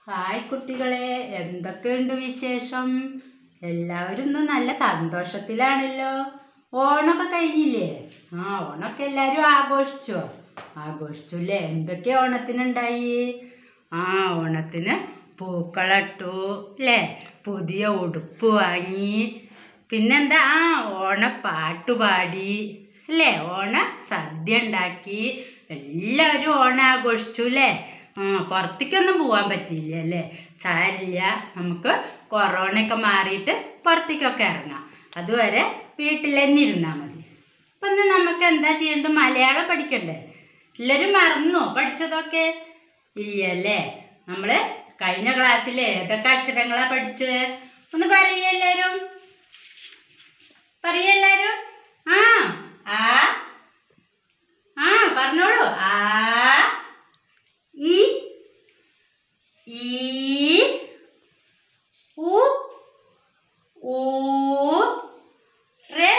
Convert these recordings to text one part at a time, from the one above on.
hi കുട്ടികളെ എന്തൊക്കെയുണ്ട് വിശേഷം എല്ലാവരും ഇന്ന് നല്ല സന്തോഷത്തിലാണല്ലോ ഓണമൊക്കെ കഴിഞ്ഞില്ലേ ആ ഓണമൊക്കെ എല്ലാവരും ആഘോഷിച്ചോ ആഘോഷിച്ചു അല്ലേ എന്തൊക്കെ ഓണത്തിനുണ്ടായി ആ ഓണത്തിന് പൂക്കളിട്ടു അല്ലേ പുതിയ ഉടുപ്പ് വാങ്ങി പിന്നെന്താ ആ ഓണപ്പാട്ട് പാടി അല്ലേ ഓണ സദ്യ ഉണ്ടാക്കി എല്ലാവരും ഓണം ആഘോഷിച്ചു അല്ലേ ആ പുറത്തേക്കൊന്നും പോകാൻ പറ്റിയില്ല അല്ലേ സാരില്ല നമുക്ക് കൊറോണയൊക്കെ മാറിയിട്ട് പുറത്തേക്കൊക്കെ ഇറങ്ങാം അതുവരെ വീട്ടിൽ തന്നെ ഇരുന്നാൽ മതി അപ്പം ഇന്ന് നമുക്ക് എന്താ ചെയ്യേണ്ടത് മലയാളം പഠിക്കണ്ടേ എല്ലാവരും മറന്നോ പഠിച്ചതൊക്കെ ഇല്ല അല്ലേ നമ്മൾ കഴിഞ്ഞ ക്ലാസ്സിൽ ഏതൊക്കെ അക്ഷരങ്ങളാ പഠിച്ചത് ഒന്ന് പറയൂ എല്ലാവരും പറയൂ എല്ലാവരും ആ ആ ആ പറഞ്ഞോളൂ ആ ഇ ഈ ഉ ഊ റെ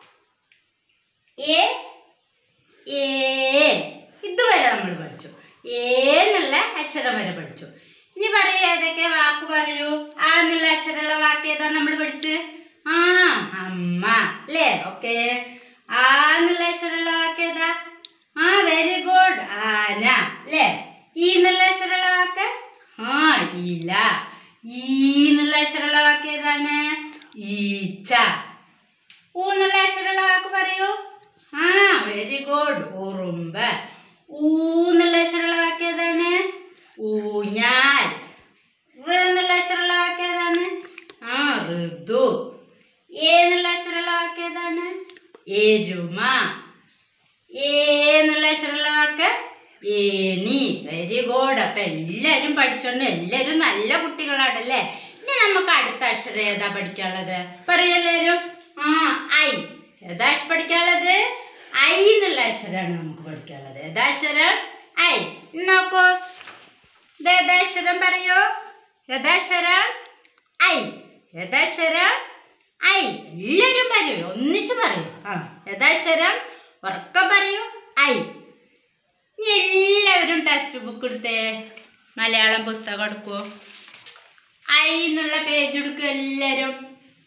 എ ഏ ഇതുവരെ നമ്മൾ പഠിച്ചു ഏ എന്നുള്ള അക്ഷരം വരെ പഠിച്ചു ഇനി പറയൂ ഏതൊക്കെ വാക്ക് പറയൂ ആ എന്നുള്ള അക്ഷരമുള്ള വാക്ക് ഏതാ നമ്മൾ പഠിച്ച് ആ അമ്മ അല്ലേ ഓക്കെ ആ എന്നുള്ള അക്ഷരമുള്ള വാക്ക് ഏതാ ആ വെരി ഗുഡ് ആന അല്ലേ ഈ എന്നുള്ള അക്ഷരമുള്ള വാക്ക് ആ ഇല ഈ എന്നുള്ള അക്ഷരമുള്ള വാക്ക് ഏതാണ് ഈച്ച ഊ എന്നുള്ള അക്ഷരമുള്ള വാക്ക് പറയൂ ആ വെരി ഗുഡ് ഉറുമ്പ് ഊ എന്നുള്ള അക്ഷരമുള്ള വാക്ക് ഏതാണ് ഊഞ്ഞാൽ ഋ എന്നുള്ള അക്ഷരമുള്ള വാക്ക് ഏതാണ് ആ ഋതു ഏ എന്നുള്ള അക്ഷരമുള്ള വാക്ക് ഏതാണ് എരുമ ഏ എന്നുള്ള അക്ഷരമുള്ള വാക്ക് ഏണി വെരി ഗുഡ് അപ്പൊ എല്ലാരും പഠിച്ചോണ്ട് എല്ലാരും നല്ല കുട്ടികളാണല്ലേ ഇനി നമുക്ക് അടുത്ത അക്ഷരം ഏതാ പഠിക്കാനുള്ളത് പറയെല്ലാരും ആ ഐ ഏതാ അക്ഷ- പഠിക്കാനുള്ളത് ഐ എന്നുള്ള അക്ഷരമാണ് നമുക്ക് പഠിക്കാനുള്ളത് ഏതാ അക്ഷരം ഐ ഇന്ന് നോക്കൂ ഇത് ഏതാ അക്ഷരം പറയൂ ഏതാ അക്ഷരം ഐ ഏതാ അക്ഷരം ഐ എല്ലാവരും പറയൂ ഒന്നിച്ച് പറയൂ ആ ഏതാ അക്ഷരം ഉറക്ക പറയൂ ഐ ഇനി എല്ലാവരും ടെക്സ്റ്റ് ബുക്ക് എടുത്തേ മലയാളം പുസ്തകം എടുക്കൂ ഐ എന്നുള്ള പേജ് എടുക്കുക എല്ലാവരും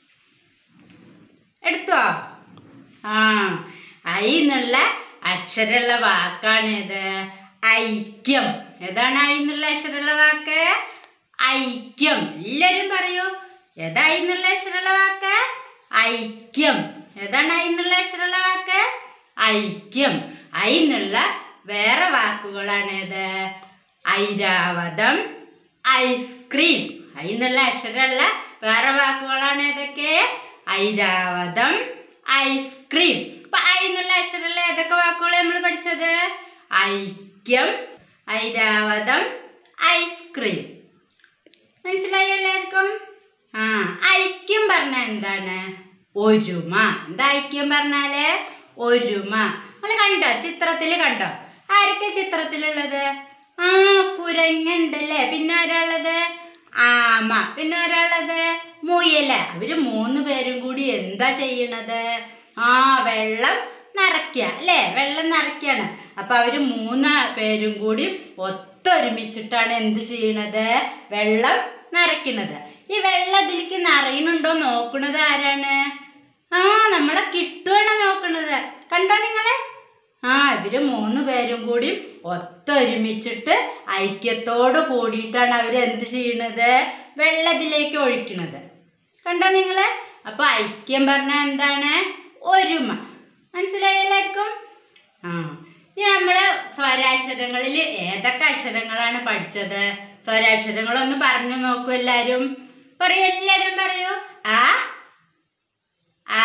എടുത്തോ ആ ഐ എന്നുള്ള അക്ഷരമുള്ള വാക്കാണ് ഇത് ഐക്യം ഏതാണ് ഐ എന്നുള്ള അക്ഷരമുള്ള വാക്ക് ഐക്യം എല്ലാവരും പറയൂ ഏതാ ഐ എന്നുള്ള അക്ഷരമുള്ള വാക്ക് ഐക്യം ഏതാണ് ഐ എന്നുള്ള അക്ഷരമുള്ള വാക്ക് ഐക്യം ഐ എന്നുള്ള വേറെ വാക്കുകളാണ് ഇത് ഐരാവതം ഐസ്ക്രീം ഐ എന്നുള്ള അക്ഷരമുള്ള വേറെ വാക്കുകളാണ് ഏതൊക്കെ ഐരാവതം ഐസ്ക്രീം അപ്പൊ ഐ എന്നുള്ള അക്ഷരമുള്ള ഏതൊക്കെ വാക്കുകൾ നമ്മൾ പഠിച്ചത് ഐക്യം ഐരാവതം ഐസ്ക്രീം മനസ്സിലായോ എല്ലാവർക്കും ആ ഐക്യം പറഞ്ഞാൽ എന്താണ് ഒരുമ എന്താ ഐക്യം പറഞ്ഞാല് ഒരുമ നമ്മൾ കണ്ടോ ചിത്രത്തിൽ കണ്ടോ ആരൊക്കെ ചിത്രത്തിലുള്ളത് ആ കുരങ്ങുണ്ടല്ലേ പിന്നെ ആരാളുള്ളത് ആമ പിന്നെ ആരാളുള്ളത് മുയല് അവര് മൂന്ന് പേരും കൂടി എന്താ ചെയ്യണത് ആ വെള്ളം നിറയ്ക്കുക അല്ലേ വെള്ളം നിറയ്ക്കാണ് അപ്പൊ അവര് മൂന്ന് പേരും കൂടി ഒത്തൊരുമിച്ചിട്ടാണ് എന്ത് ചെയ്യണത് വെള്ളം നിറയ്ക്കുന്നത് ഈ വെള്ളം ഇതിലേക്ക് നിറയുന്നുണ്ടോ നോക്കണത് ആരാണ് ആ നമ്മളെ കിട്ടുവാണ് നോക്കണത് കണ്ടോ നിങ്ങള് ആ ഇവര് മൂന്ന് പേരും കൂടി ഒത്തൊരുമിച്ചിട്ട് ഐക്യത്തോട് കൂടിയിട്ടാണ് അവർ എന്ത് ചെയ്യണത് വെള്ളത്തിലേക്ക് ഒഴിക്കണത് കണ്ടോ നിങ്ങള് അപ്പൊ ഐക്യം പറഞ്ഞാൽ എന്താണ് ഒരുമ മനസ്സിലായി എല്ലാവർക്കും ആ ഇനി നമ്മള് സ്വരാക്ഷരങ്ങളിൽ ഏതൊക്കെ അക്ഷരങ്ങളാണ് പഠിച്ചത് സ്വരാക്ഷരങ്ങളൊന്ന് പറഞ്ഞു നോക്കൂ എല്ലാരും പറയൂ എല്ലാരും പറയൂ ആ ആ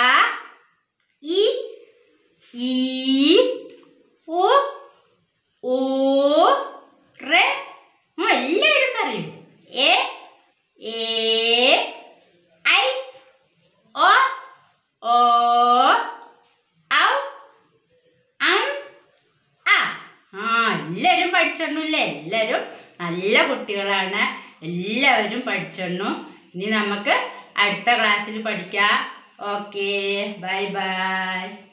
ഇ ഈ ഉ ഊ റെ ആ, എല്ലാവരും പറയൂ എ ഏ ഐ ഒ ഓ ഔ അം ആ ആ എല്ലാവരും പഠിച്ചോണ്ടല്ലേ എല്ലാവരും നല്ല കുട്ടികളാണ് എല്ലാവരും പഠിച്ചോണ്ടു ഇനി നമുക്ക് അടുത്ത ക്ലാസ്സിൽ പഠിക്കാം ഓക്കെ ബൈ ബൈ